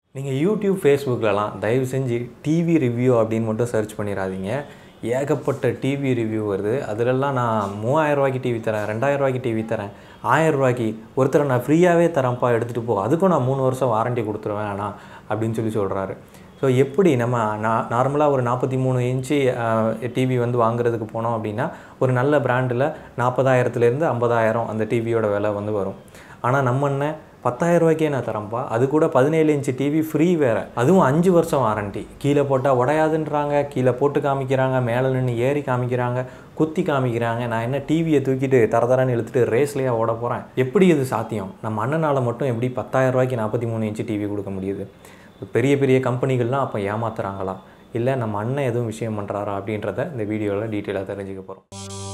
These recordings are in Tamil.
நீங்கள் யூடியூப் ஃபேஸ்புக்கிலலாம் தயவு செஞ்சு டிவி ரிவ்யூ அப்படின்னு மட்டும் சர்ச் பண்ணிடாதீங்க ஏகப்பட்ட டிவி ரிவ்யூ வருது அதிலெல்லாம் நான் மூவாயிரம் ரூபாய்க்கு டிவி தரேன் ரெண்டாயிரம் ரூபாய்க்கு டிவி தரேன் ஆயிரம் ரூபாய்க்கு ஒருத்தரை நான் ஃப்ரீயாகவே தரேன்ப்பா எடுத்துகிட்டு போ அதுக்கும் நான் மூணு வருஷம் வாரண்டி கொடுத்துருவேன் ஆனால் அப்படின்னு சொல்லி சொல்கிறாரு ஸோ எப்படி நம்ம நான் நார்மலாக ஒரு நாற்பத்தி மூணு இன்ச்சு டிவி வந்து வாங்குறதுக்கு போனோம் அப்படின்னா ஒரு நல்ல பிராண்டில் நாற்பதாயிரத்துலேருந்து ஐம்பதாயிரம் அந்த டிவியோட விலை வந்து வரும் ஆனால் நம்ம என்ன பத்தாயிரம் ரூபாய்க்கே நான் தரேன்ப்பா அது கூட பதினேழு இன்ச்சு டிவி ஃப்ரீ வேறு அதுவும் அஞ்சு வருஷம் வாரண்டி கீழே போட்டால் உடையாதுன்றாங்க கீழே போட்டு காமிக்கிறாங்க மேலே நின்று ஏறி காமிக்கிறாங்க குத்தி காமிக்கிறாங்க நான் என்ன டிவியை தூக்கிட்டு தர தரன்னு இழுத்துட்டு ரேஸ்லேயே ஓட போகிறேன் எப்படி இது சாத்தியம் நம்ம அண்ணனால் மட்டும் எப்படி பத்தாயிரம் ரூபாய்க்கு நாற்பத்தி மூணு இன்ச்சு டிவி கொடுக்க முடியுது பெரிய பெரிய கம்பெனிகள்லாம் அப்போ ஏமாத்துறாங்களா இல்லை நம்ம அண்ணன் எதுவும் விஷயம் பண்ணுறாரா அப்படின்றத இந்த வீடியோவில் டீட்டெயிலாக தெரிஞ்சுக்க போகிறோம்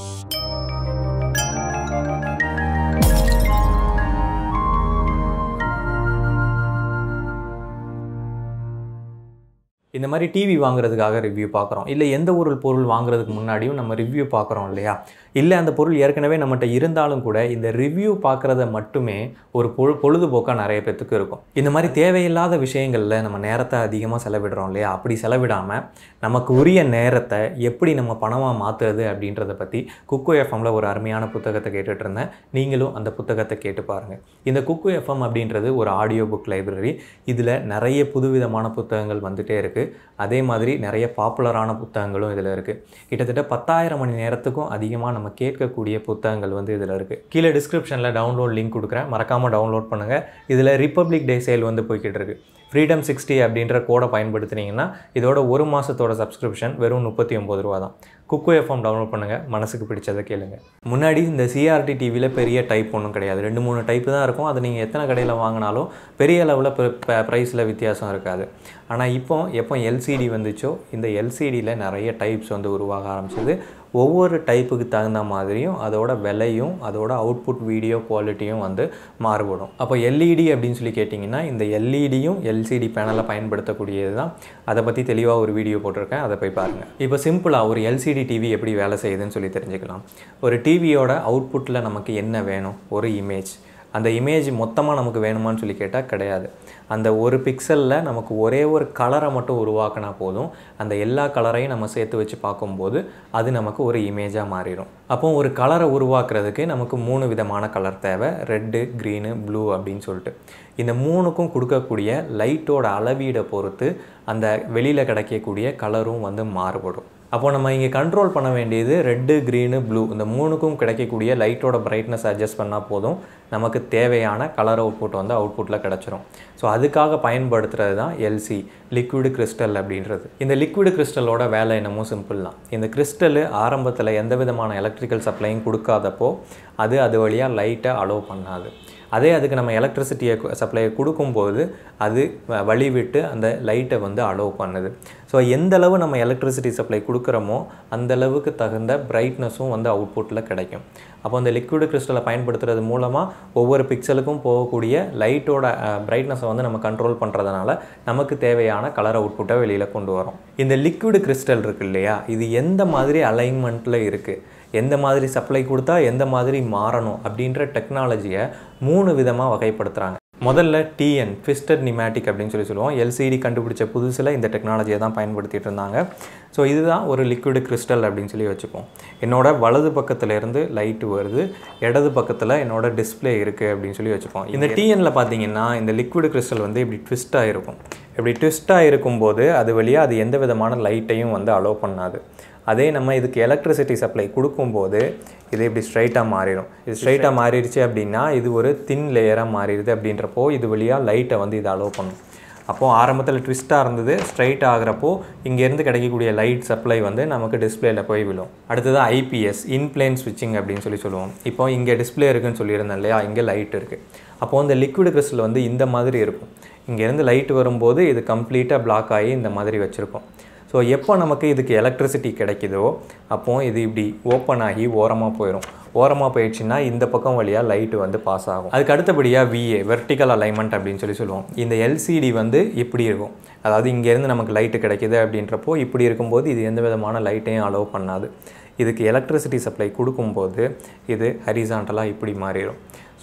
இந்த மாதிரி டிவி வாங்குறதுக்காக ரிவ்யூ பார்க்குறோம் இல்லை எந்த ஒரு பொருள் வாங்குறதுக்கு முன்னாடியும் நம்ம ரிவ்யூ பார்க்குறோம் இல்லையா இல்லை அந்த பொருள் ஏற்கனவே நம்மகிட்ட இருந்தாலும் கூட இந்த ரிவ்யூ பார்க்குறத மட்டுமே ஒரு பொழு பொழுதுபோக்காக நிறைய பேத்துக்கு இருக்கும் இந்த மாதிரி தேவையில்லாத விஷயங்களில் நம்ம நேரத்தை அதிகமாக செலவிடுறோம் இல்லையா அப்படி செலவிடாமல் நமக்கு உரிய நேரத்தை எப்படி நம்ம பணமாக மாற்றுறது அப்படின்றத பற்றி குக்கு எஃப்எம்மில் ஒரு அருமையான புத்தகத்தை கேட்டுட்டு இருந்தேன் நீங்களும் அந்த புத்தகத்தை கேட்டு பாருங்கள் இந்த குக்கு எஃப்எம் அப்படின்றது ஒரு ஆடியோ புக் லைப்ரரி இதில் நிறைய புதுவிதமான புத்தகங்கள் வந்துகிட்டே இருக்குது அதே மாதிரி நிறைய பாப்புலரான புத்தகங்களும் இதில் இருக்குது கிட்டத்தட்ட பத்தாயிரம் மணி நேரத்துக்கும் அதிகமாக நம்ம கேட்கக்கூடிய புத்தகங்கள் வந்து இதில் இருக்குது கீழே டிஸ்கிரிப்ஷனில் டவுன்லோட் லிங்க் கொடுக்குறேன் மறக்காமல் டவுன்லோட் பண்ணுங்கள் இதில் ரிப்பப்ளிக் டே சேல் வந்து போய்கிட்டு இருக்கு ஃப்ரீடம் சிக்ஸ்டி அப்படின்ற கோடை பயன்படுத்துனீங்கன்னா இதோட ஒரு மாதத்தோட சப்ஸ்கிரிப்ஷன் வெறும் முப்பத்தி ஒம்பது ரூபா தான் குக்கு எஃப்எம் டவுன்லோட் பண்ணுங்கள் மனசுக்கு பிடிச்சதை கேளுங்க முன்னாடி இந்த சிஆர்டி டிவியில் பெரிய டைப் ஒன்றும் கிடையாது ரெண்டு மூணு டைப்பு தான் இருக்கும் அது நீங்கள் எத்தனை கடையில் வாங்கினாலும் பெரிய அளவில் ப்ரைஸில் வித்தியாசம் இருக்காது ஆனால் இப்போ எப்போ எல்சிடி வந்துச்சோ இந்த எல்சிடியில் நிறைய டைப்ஸ் வந்து உருவாக ஆரம்பிச்சது ஒவ்வொரு டைப்புக்கு தகுந்த மாதிரியும் அதோட விலையும் அதோட அவுட்புட் வீடியோ குவாலிட்டியும் வந்து மாறுபடும் அப்போ எல்இடி அப்படின்னு சொல்லி கேட்டிங்கன்னா இந்த எல்இடியும் எல்சிடி பேனலை பயன்படுத்தக்கூடியது தான் அதை பற்றி தெளிவாக ஒரு வீடியோ போட்டிருக்கேன் அதை போய் பாருங்கள் இப்போ சிம்பிளாக ஒரு எல்சிடி டிவி எப்படி வேலை செய்யுதுன்னு சொல்லி தெரிஞ்சுக்கலாம் ஒரு டிவியோட அவுட்புட்டில் நமக்கு என்ன வேணும் ஒரு இமேஜ் அந்த இமேஜ் மொத்தமாக நமக்கு வேணுமான்னு சொல்லி கேட்டால் கிடையாது அந்த ஒரு பிக்சலில் நமக்கு ஒரே ஒரு கலரை மட்டும் உருவாக்கினா போதும் அந்த எல்லா கலரையும் நம்ம சேர்த்து வச்சு பார்க்கும்போது அது நமக்கு ஒரு இமேஜாக மாறிடும் அப்போ ஒரு கலரை உருவாக்குறதுக்கு நமக்கு மூணு விதமான கலர் தேவை ரெட்டு க்ரீனு ப்ளூ அப்படின்னு சொல்லிட்டு இந்த மூணுக்கும் கொடுக்கக்கூடிய லைட்டோட அளவீடை பொறுத்து அந்த வெளியில் கிடைக்கக்கூடிய கலரும் வந்து மாறுபடும் அப்போ நம்ம இங்கே கண்ட்ரோல் பண்ண வேண்டியது ரெட்டு க்ரீனு ப்ளூ இந்த மூணுக்கும் கிடைக்கக்கூடிய லைட்டோட பிரைட்னஸ் அட்ஜஸ்ட் பண்ணால் போதும் நமக்கு தேவையான கலர் அவுட்புட் வந்து அவுட்புட்டில் கிடச்சிரும் ஸோ அதுக்காக பயன்படுத்துறது தான் எல்சி லிக்விடு கிறிஸ்டல் அப்படின்றது இந்த லிக்விடு கிறிஸ்டலோட வேலை என்னமோ சிம்பிள் தான் இந்த கிறிஸ்டலு ஆரம்பத்தில் எந்த விதமான எலக்ட்ரிக்கல் சப்ளையும் கொடுக்காதப்போ அது அது வழியாக லைட்டை அலோவ் பண்ணாது அதே அதுக்கு நம்ம எலக்ட்ரிசிட்டியை சப்ளை கொடுக்கும்போது அது வழி விட்டு அந்த லைட்டை வந்து அலோவ் பண்ணுது ஸோ எந்த அளவு நம்ம எலக்ட்ரிசிட்டி சப்ளை கொடுக்குறோமோ அந்த அளவுக்கு தகுந்த பிரைட்னஸும் வந்து அவுட்புட்டில் கிடைக்கும் அப்போ அந்த லிக்விட் கிறிஸ்டலை பயன்படுத்துறது மூலமாக ஒவ்வொரு பிக்சலுக்கும் போகக்கூடிய லைட்டோட பிரைட்னஸை வந்து நம்ம கண்ட்ரோல் பண்ணுறதுனால நமக்கு தேவையான கலர் அவுட்புட்டை வெளியில் கொண்டு வரும் இந்த லிக்விட் கிறிஸ்டல் இருக்கு இல்லையா இது எந்த மாதிரி அலைன்மெண்ட்டில் இருக்குது எந்த மாதிரி சப்ளை கொடுத்தா எந்த மாதிரி மாறணும் அப்படின்ற டெக்னாலஜியை மூணு விதமாக வகைப்படுத்துகிறாங்க முதல்ல டிஎன் ட்விஸ்டட் நிமேட்டிக் அப்படின்னு சொல்லி சொல்லுவோம் எல்சிடி கண்டுபிடிச்ச புதுசில் இந்த டெக்னாலஜியை தான் பயன்படுத்திகிட்டு இருந்தாங்க ஸோ இதுதான் ஒரு லிக்விடு கிறிஸ்டல் அப்படின்னு சொல்லி வச்சுப்போம் என்னோட வலது பக்கத்துலேருந்து லைட்டு வருது இடது பக்கத்தில் என்னோட டிஸ்பிளே இருக்குது அப்படின்னு சொல்லி வச்சுப்போம் இந்த டிஎனில் பார்த்தீங்கன்னா இந்த லிக்விடு கிறிஸ்டல் வந்து இப்படி ட்விஸ்ட்டாக இருக்கும் இப்படி ட்விஸ்ட்டாக இருக்கும்போது அது வழியாக அது எந்த விதமான லைட்டையும் வந்து அலோவ் பண்ணாது அதே நம்ம இதுக்கு எலக்ட்ரிசிட்டி சப்ளை கொடுக்கும்போது இது இப்படி ஸ்ட்ரைட்டாக மாறிடும் இது ஸ்ட்ரைட்டாக மாறிடுச்சு அப்படின்னா இது ஒரு தின் லேயராக மாறிடுது அப்படின்றப்போ இது வழியாக லைட்டை வந்து இது அலோவ் பண்ணும் அப்போது ஆரம்பத்தில் ட்விஸ்ட்டாக இருந்தது ஸ்ட்ரைட் ஆகிறப்போ இங்கேருந்து கிடைக்கக்கூடிய லைட் சப்ளை வந்து நமக்கு டிஸ்பிளேல போய் விழும் அடுத்தது ஐபிஎஸ் இன்பிளேன் ஸ்விட்சிங் அப்படின்னு சொல்லி சொல்லுவோம் இப்போ இங்கே டிஸ்பிளே இருக்குன்னு சொல்லியிருந்தேன் இல்லையா இங்கே லைட் இருக்குது அப்போது இந்த லிக்விட் கிறிஸ்டல் வந்து இந்த மாதிரி இருக்கும் இங்கேருந்து லைட் வரும்போது இது கம்ப்ளீட்டாக பிளாக் ஆகி இந்த மாதிரி வச்சுருக்கோம் ஸோ எப்போ நமக்கு இதுக்கு எலக்ட்ரிசிட்டி கிடைக்குதோ அப்போ இது இப்படி ஓப்பன் ஆகி ஓரமாக போயிடும் ஓரமாக போயிடுச்சுன்னா இந்த பக்கம் வழியாக லைட்டு வந்து பாஸ் ஆகும் அதுக்கு அடுத்தபடியாக விஏ வெர்டிக்கல் அலைன்மெண்ட் அப்படின்னு சொல்லி சொல்லுவோம் இந்த எல்சிடி வந்து இப்படி இருக்கும் அதாவது இங்கேருந்து நமக்கு லைட்டு கிடைக்குது அப்படின்றப்போ இப்படி இருக்கும்போது இது எந்த விதமான லைட்டையும் அலோவ் பண்ணாது இதுக்கு எலக்ட்ரிசிட்டி சப்ளை கொடுக்கும்போது இது ஹரிசாண்டலாக இப்படி மாறிடும்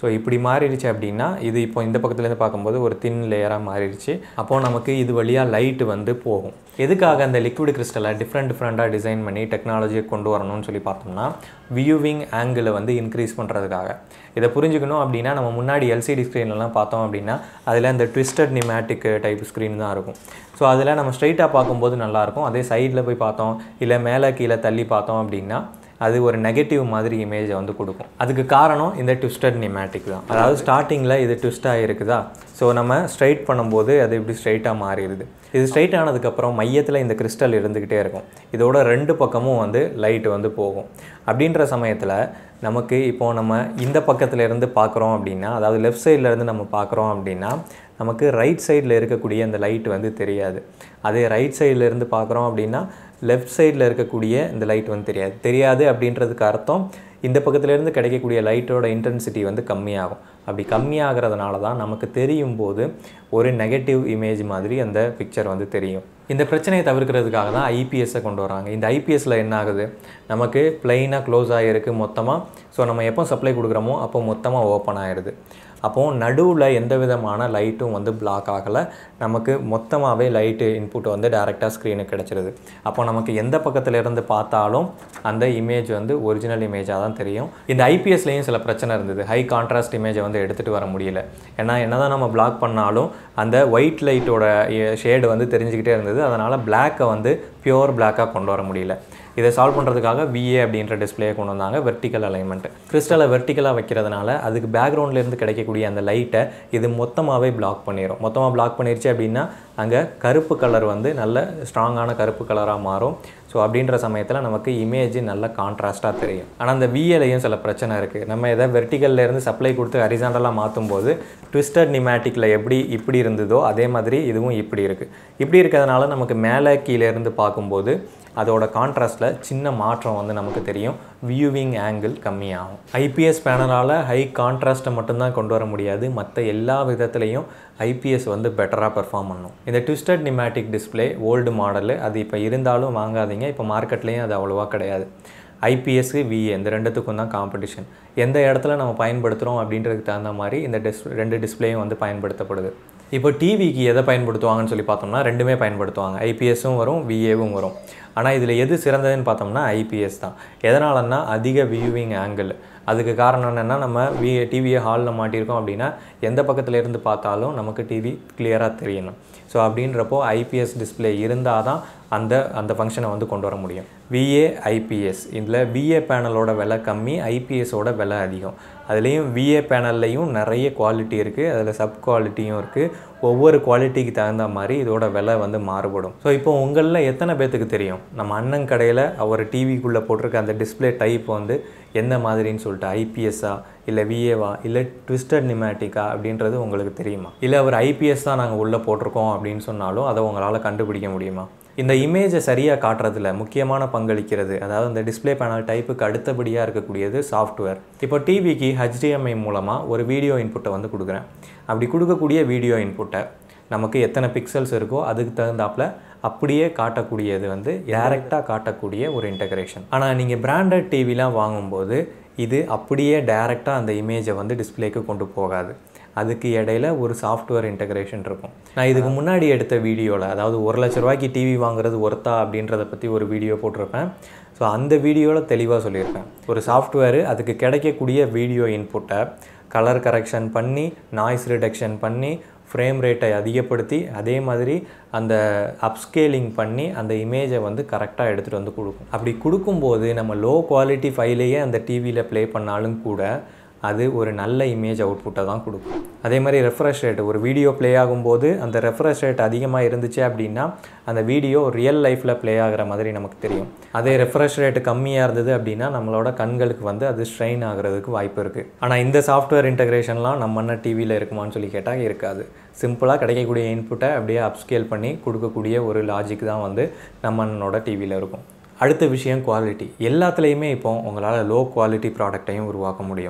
ஸோ இப்படி மாறிடுச்சு அப்படின்னா இது இப்போ இந்த பக்கத்துலேருந்து பார்க்கும்போது ஒரு தின் லேயராக மாறிடுச்சு அப்போது நமக்கு இது வழியாக லைட்டு வந்து போகும் எதுக்காக அந்த லிக்விட் கிறிஸ்டலை டிஃப்ரெண்ட் டிஃப்ரெண்ட்டாக டிசைன் பண்ணி டெக்னாலஜியை கொண்டு வரணும்னு சொல்லி பார்த்தோம்னா வியூவிங் ஆங்கிளை வந்து இன்க்ரீஸ் பண்ணுறதுக்காக இதை புரிஞ்சுக்கணும் அப்படின்னா நம்ம முன்னாடி எல்சிடி ஸ்க்ரீன்லலாம் பார்த்தோம் அப்படின்னா அதில் இந்த ட்விஸ்டட் நிமேட்டிக் டைப் ஸ்க்ரீன் தான் இருக்கும் ஸோ அதில் நம்ம ஸ்ட்ரைட்டாக பார்க்கும்போது நல்லாயிருக்கும் அதே சைடில் போய் பார்த்தோம் இல்லை மேலே கீழே தள்ளி பார்த்தோம் அப்படின்னா அது ஒரு நெகட்டிவ் மாதிரி இமேஜை வந்து கொடுக்கும் அதுக்கு காரணம் இந்த ட்விஸ்டட் நிமேட்டிக் தான் அதாவது ஸ்டார்டிங்கில் இது ட்விஸ்டாக இருக்குதா ஸோ நம்ம ஸ்ட்ரைட் பண்ணும்போது அது இப்படி ஸ்ட்ரைட்டாக மாறிடுது இது ஸ்ட்ரைட் ஆனதுக்கப்புறம் மையத்தில் இந்த கிறிஸ்டல் இருந்துக்கிட்டே இருக்கும் இதோட ரெண்டு பக்கமும் வந்து லைட் வந்து போகும் அப்படின்ற சமயத்தில் நமக்கு இப்போது நம்ம இந்த பக்கத்துல இருந்து பார்க்குறோம் அப்படின்னா அதாவது லெஃப்ட் சைட்லேருந்து நம்ம பார்க்குறோம் அப்படின்னா நமக்கு ரைட் சைடில் இருக்கக்கூடிய அந்த லைட் வந்து தெரியாது அதே ரைட் சைடில் இருந்து பார்க்குறோம் அப்படின்னா லெஃப்ட் சைடில் இருக்கக்கூடிய இந்த லைட் வந்து தெரியாது தெரியாது அப்படின்றதுக்கு அர்த்தம் இந்த பக்கத்துலேருந்து கிடைக்கக்கூடிய லைட்டோட இன்டென்சிட்டி வந்து கம்மியாகும் அப்படி கம்மியாகிறதுனால தான் நமக்கு தெரியும் போது ஒரு நெகட்டிவ் இமேஜ் மாதிரி அந்த பிக்சர் வந்து தெரியும் இந்த பிரச்சனையை தவிர்க்கிறதுக்காக தான் ஐபிஎஸ்ஸை கொண்டு வராங்க இந்த ஐபிஎஸ்சில் என்ன ஆகுது நமக்கு பிளெயினாக க்ளோஸ் ஆகிருக்கு மொத்தமாக ஸோ நம்ம எப்போ சப்ளை கொடுக்குறோமோ அப்போ மொத்தமாக ஓப்பன் ஆயிடுது அப்போது நடுவில் எந்த விதமான லைட்டும் வந்து பிளாக் ஆகலை நமக்கு மொத்தமாகவே லைட்டு இன்புட் வந்து டேரெக்டாக ஸ்க்ரீனுக்கு கிடச்சிருது அப்போ நமக்கு எந்த பக்கத்துல இருந்து பார்த்தாலும் அந்த இமேஜ் வந்து ஒரிஜினல் இமேஜாக தான் தெரியும் இந்த ஐபிஎஸ்லேயும் சில பிரச்சனை இருந்தது ஹை கான்ட்ராஸ்ட் இமேஜை வந்து எடுத்துகிட்டு வர முடியல ஏன்னா என்னதான் நம்ம பிளாக் பண்ணாலும் அந்த ஒயிட் லைட்டோட ஷேடு வந்து தெரிஞ்சுக்கிட்டே இருந்தது அதனால் பிளாக்கை வந்து பியோர் பிளாக்காக கொண்டு வர முடியல இதை சால்வ் பண்ணுறதுக்காக விஏ அப்படின்ற டிஸ்பிளேயை கொண்டு வந்தாங்க வெர்டிக்கல் அலைன்மெண்ட் கிறிஸ்டலை வெர்டிக்கலாக வைக்கிறதுனால அதுக்கு பேக்ரவுண்ட்லேருந்து கிடைக்கக்கூடிய அந்த லைட்டை இது மொத்தமாகவே பிளாக் பண்ணிடும் மொத்தமாக பிளாக் பண்ணிருச்சு அப்படின்னா அங்கே கருப்பு கலர் வந்து நல்ல ஸ்ட்ராங்கான கருப்பு கலராக மாறும் ஸோ அப்படின்ற சமயத்தில் நமக்கு இமேஜ் நல்ல கான்ட்ராஸ்ட்டாக தெரியும் ஆனால் அந்த விஏலையும் சில பிரச்சனை இருக்குது நம்ம எதை வெர்டிக்கல்ல இருந்து சப்ளை கொடுத்து ஹரிசாண்டலாக மாற்றும் போது ட்விஸ்டட் நிமேட்டிக்கில் எப்படி இப்படி இருந்ததோ அதே மாதிரி இதுவும் இப்படி இருக்குது இப்படி இருக்கிறதுனால நமக்கு மேலே கீழே இருந்து பார்க்கும்போது அதோட கான்ட்ராஸ்ட்டில் சின்ன மாற்றம் வந்து நமக்கு தெரியும் வியூவிங் ஆங்கிள் கம்மியாகும் ஐபிஎஸ் பேனலால் ஹை கான்ட்ராஸ்ட்டை மட்டும்தான் கொண்டு வர முடியாது மற்ற எல்லா விதத்துலேயும் ஐபிஎஸ் வந்து பெட்டராக பெர்ஃபார்ம் பண்ணும் இந்த twisted nematic display old model அது இப்போ இருந்தாலும் வாங்காதீங்க இப்போ மார்க்கெட்லேயும் அது அவ்வளோவா கிடையாது ஐபிஎஸ்க்கு விஏ இந்த ரெண்டுத்துக்கும் தான் காம்படிஷன் எந்த இடத்துல நம்ம பயன்படுத்துகிறோம் அப்படின்றதுக்கு தகுந்த மாதிரி இந்த டிஸ் ரெண்டு டிஸ்பிளேயும் வந்து பயன்படுத்தப்படுது இப்போ டிவிக்கு எதை பயன்படுத்துவாங்கன்னு சொல்லி பார்த்தோம்னா ரெண்டுமே பயன்படுத்துவாங்க ஐபிஎஸும் வரும் விஏவும் வரும் ஆனால் இதில் எது சிறந்ததுன்னு பார்த்தோம்னா ஐபிஎஸ் தான் எதனாலன்னா அதிக வியூவிங் ஆங்கிள் அதுக்கு காரணம் என்னென்னா நம்ம வி டிவியை ஹாலில் மாட்டியிருக்கோம் அப்படின்னா எந்த பக்கத்துல இருந்து பார்த்தாலும் நமக்கு டிவி கிளியராக தெரியணும் ஸோ அப்படின்றப்போ ஐபிஎஸ் டிஸ்பிளே இருந்தால் தான் அந்த அந்த ஃபங்க்ஷனை வந்து கொண்டு வர முடியும் விஏ ஐபிஎஸ் இதில் விஏ பேனலோட விலை கம்மி ஐபிஎஸோட விலை அதிகம் அதுலேயும் விஏ பேனல்லையும் நிறைய குவாலிட்டி இருக்குது அதில் சப் குவாலிட்டியும் இருக்குது ஒவ்வொரு குவாலிட்டிக்கு தகுந்த மாதிரி இதோட விலை வந்து மாறுபடும் ஸோ இப்போ உங்களில் எத்தனை பேர்த்துக்கு தெரியும் நம்ம அண்ணன் கடையில் அவர் டிவிக்குள்ளே போட்டிருக்க அந்த டிஸ்பிளே டைப் வந்து எந்த மாதிரின்னு சொல்லிட்டு ஐபிஎஸ்ஸா இல்லை விஏவா இல்லை ட்விஸ்டட் நிமேட்டிக்கா அப்படின்றது உங்களுக்கு தெரியுமா இல்லை அவர் ஐபிஎஸ் தான் நாங்கள் உள்ளே போட்டிருக்கோம் அப்படின்னு சொன்னாலும் அதை உங்களால் கண்டுபிடிக்க முடியுமா இந்த இமேஜை சரியாக காட்டுறதுல முக்கியமான பங்களிக்கிறது அதாவது இந்த டிஸ்பிளே பேனல் டைப்புக்கு அடுத்தபடியாக இருக்கக்கூடியது சாஃப்ட்வேர் இப்போ டிவிக்கு ஹெச்டிஎம்ஐ மூலமாக ஒரு வீடியோ இன்புட்டை வந்து கொடுக்குறேன் அப்படி கொடுக்கக்கூடிய வீடியோ இன்புட்டை நமக்கு எத்தனை பிக்சல்ஸ் இருக்கோ அதுக்கு தகுந்தாப்புல அப்படியே காட்டக்கூடியது வந்து டைரெக்டாக காட்டக்கூடிய ஒரு இன்டகிரேஷன் ஆனால் நீங்கள் பிராண்டட் டிவிலாம் வாங்கும்போது இது அப்படியே டைரெக்டாக அந்த இமேஜை வந்து டிஸ்பிளேக்கு கொண்டு போகாது அதுக்கு இடையில ஒரு சாஃப்ட்வேர் இன்டகிரேஷன் இருக்கும் நான் இதுக்கு முன்னாடி எடுத்த வீடியோவில் அதாவது ஒரு லட்ச ரூபாய்க்கு டிவி வாங்குறது ஒர்த்தா அப்படின்றத பற்றி ஒரு வீடியோ போட்டிருப்பேன் ஸோ அந்த வீடியோவில் தெளிவாக சொல்லியிருப்பேன் ஒரு சாஃப்ட்வேரு அதுக்கு கிடைக்கக்கூடிய வீடியோ இன்புட்டை கலர் கரெக்ஷன் பண்ணி நாய்ஸ் ரிடக்ஷன் பண்ணி ஃப்ரேம் ரேட்டை அதிகப்படுத்தி அதே மாதிரி அந்த அப்ஸ்கேலிங் பண்ணி அந்த இமேஜை வந்து கரெக்டாக எடுத்துகிட்டு வந்து கொடுக்கும் அப்படி கொடுக்கும்போது நம்ம லோ குவாலிட்டி ஃபைலையே அந்த டிவியில் ப்ளே பண்ணாலும் கூட அது ஒரு நல்ல இமேஜ் அவுட்புட்டை தான் கொடுக்கும் அதே மாதிரி ரெஃப்ரெஷ் ரேட் ஒரு வீடியோ ப்ளே ஆகும்போது அந்த ரெஃப்ரெஷ் ரேட் அதிகமாக இருந்துச்சு அப்படின்னா அந்த வீடியோ ரியல் லைஃப்பில் ப்ளே ஆகிற மாதிரி நமக்கு தெரியும் அதே ரெஃப்ரெஷ் ரேட்டு கம்மியாக இருந்தது அப்படின்னா நம்மளோட கண்களுக்கு வந்து அது ஸ்ட்ரெயின் ஆகிறதுக்கு வாய்ப்பு இருக்குது ஆனால் இந்த சாஃப்ட்வேர் இன்டகிரேஷன்லாம் நம்ம என்ன டிவியில் இருக்குமான்னு சொல்லி கேட்டால் இருக்காது சிம்பிளாக கிடைக்கக்கூடிய இன்புட்டை அப்படியே அப்ஸ்கேல் பண்ணி கொடுக்கக்கூடிய ஒரு லாஜிக் தான் வந்து நம்ம அண்ணனோட டிவியில் இருக்கும் அடுத்த விஷயம் குவாலிட்டி எல்லாத்துலேயுமே இப்போ உங்களால் லோ குவாலிட்டி ப்ராடக்டையும் உருவாக்க முடியும்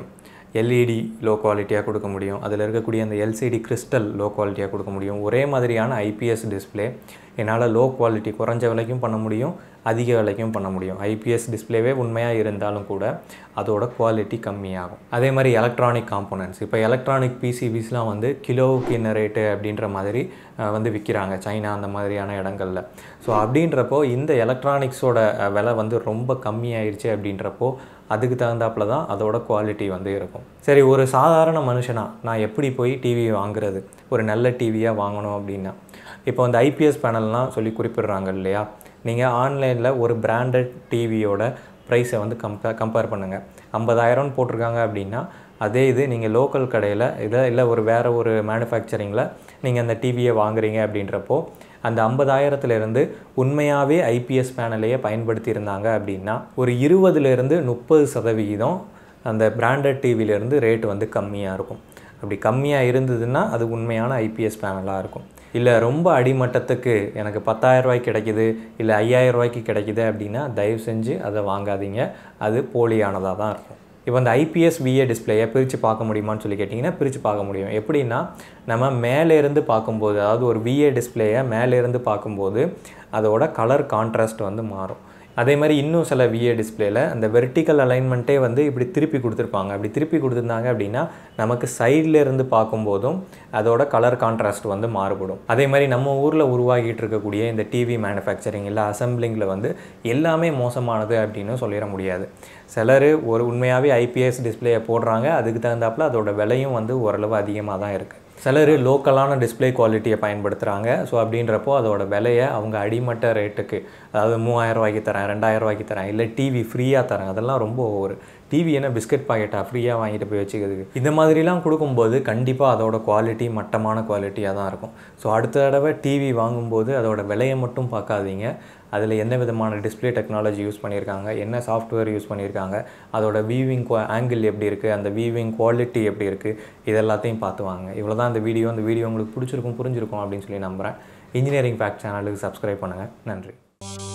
எல்இடி லோ குவாலிட்டியாக கொடுக்க முடியும் அதில் இருக்கக்கூடிய அந்த எல்சிடி கிறிஸ்டல் லோ குவாலிட்டியாக கொடுக்க முடியும் ஒரே மாதிரியான ஐபிஎஸ் டிஸ்பிளே என்னால் லோ குவாலிட்டி குறைஞ்ச விலைக்கும் பண்ண முடியும் அதிக விலைக்கும் பண்ண முடியும் ஐபிஎஸ் டிஸ்பிளேவே உண்மையாக இருந்தாலும் கூட அதோட குவாலிட்டி கம்மியாகும் அதே மாதிரி எலக்ட்ரானிக் காம்போனன்ட்ஸ் இப்போ எலக்ட்ரானிக் பிசிபிஸ்லாம் வந்து கிலோவுக்கு என்ன ரேட்டு அப்படின்ற மாதிரி அஹ், வந்து விற்கிறாங்க சைனா அந்த மாதிரியான இடங்களில் ஸோ அப்படின்றப்போ இந்த எலக்ட்ரானிக்ஸோட அஹ், விலை வந்து ரொம்ப கம்மியாயிருச்சு அப்படின்றப்போ அதுக்கு தகுந்தாப்புல தான் அதோட குவாலிட்டி வந்து இருக்கும் சரி ஒரு சாதாரண மனுஷனா நான் எப்படி போய் டிவி வாங்குறது ஒரு நல்ல டிவியாக வாங்கணும் அப்படின்னா இப்போ இந்த ஐபிஎஸ் பேனல்லாம் சொல்லி குறிப்பிடுறாங்க இல்லையா நீங்கள் ஆன்லைனில் ஒரு பிராண்டட் டிவியோட ப்ரைஸை வந்து கம்பேர் கம்பேர் பண்ணுங்கள் ஐம்பதாயிரம்னு போட்டிருக்காங்க அப்படின்னா அதே இது நீங்கள் லோக்கல் கடையில் இதை இல்லை ஒரு வேறு ஒரு மேனுஃபேக்சரிங்கில் நீங்கள் அந்த டிவியை வாங்குறீங்க அப்படின்றப்போ அந்த ஐம்பதாயிரத்துலேருந்து உண்மையாகவே ஐபிஎஸ் பேனலையே பயன்படுத்தியிருந்தாங்க அப்படின்னா ஒரு இருபதுலேருந்து முப்பது சதவிகிதம் அந்த பிராண்டட் டிவிலேருந்து ரேட் வந்து கம்மியாக இருக்கும் அப்படி கம்மியாக இருந்ததுன்னா அது உண்மையான ஐபிஎஸ் பேனலாக இருக்கும் இல்லை ரொம்ப அடிமட்டத்துக்கு எனக்கு 10000 ரூபாய்க்கு கிடைக்குது இல்லை 5000 ரூபாய்க்கு கிடைக்குது அப்படின்னா தயவு செஞ்சு அதை வாங்காதீங்க அது போலியானதாக தான் இருக்கும் இப்போ இந்த ஐபிஎஸ் விஏ டிஸ்பிளேயை பிரித்து பார்க்க முடியுமான்னு சொல்லி கேட்டிங்கன்னா பிரித்து பார்க்க முடியும் எப்படின்னா நம்ம மேலே இருந்து பார்க்கும்போது அதாவது ஒரு விஏ டிஸ்பிளேயை மேலே இருந்து பார்க்கும்போது அதோட கலர் கான்ட்ராஸ்ட் வந்து மாறும் அதே மாதிரி இன்னும் சில விஏ டிஸ்பிளேல அந்த வெர்டிக்கல் அலைன்மெண்ட்டே வந்து இப்படி திருப்பி கொடுத்துருப்பாங்க அப்படி திருப்பி கொடுத்துருந்தாங்க அப்படின்னா நமக்கு சைடில் இருந்து பார்க்கும்போதும் அதோட கலர் கான்ட்ராஸ்ட் வந்து மாறுபடும் அதே மாதிரி நம்ம ஊரில் உருவாகிட்டு இருக்கக்கூடிய இந்த டிவி மேனுஃபேக்சரிங் இல்லை அசம்பிளிங்கில் வந்து எல்லாமே மோசமானது அப்படின்னு சொல்லிட முடியாது சிலர் ஒரு உண்மையாகவே ஐபிஎஸ் டிஸ்பிளேயை போடுறாங்க அதுக்கு தகுந்தாப்புல அதோட விலையும் வந்து ஓரளவு அதிகமாக தான் இருக்குது சிலர் லோக்கலான டிஸ்ப்ளே குவாலிட்டியை பயன்படுத்துகிறாங்க ஸோ அப்படின்றப்போ அதோட விலையை அவங்க அடிமட்ட ரேட்டுக்கு அதாவது மூவாயிரம் ரூபாய்க்கு தரேன் ரெண்டாயிரம் ரூபாய்க்கு தரேன் இல்லை டிவி ஃப்ரீயாக தரேன் அதெல்லாம் ரொம்ப ஒரு டிவி என்ன பிஸ்கட் பாக்கெட்டா ஃப்ரீயாக வாங்கிட்டு போய் வச்சுக்கிறதுக்கு இந்த மாதிரிலாம் கொடுக்கும்போது கண்டிப்பாக அதோட குவாலிட்டி மட்டமான குவாலிட்டியாக தான் இருக்கும் ஸோ அடுத்த தடவை டிவி வாங்கும்போது அதோட விலையை மட்டும் பார்க்காதீங்க அதில் என்ன விதமான டிஸ்ப்ளே டெக்னாலஜி யூஸ் பண்ணியிருக்காங்க என்ன சாஃப்ட்வேர் யூஸ் பண்ணியிருக்காங்க அதோட வீவிங் ஆங்கிள் எப்படி இருக்குது அந்த வீவிங் குவாலிட்டி எப்படி இருக்குது இது எல்லாத்தையும் பார்த்து வாங்க இவ்வளோ தான் இந்த வீடியோ இந்த வீடியோ உங்களுக்கு பிடிச்சிருக்கும் புரிஞ்சிருக்கும் அப்படின்னு சொல்லி நம்புகிறேன் இன்ஜினியரிங் ஃபேக்ட் சேனலுக்கு சப்ஸ்கிரைப் பண்ணுங்கள் நன்றி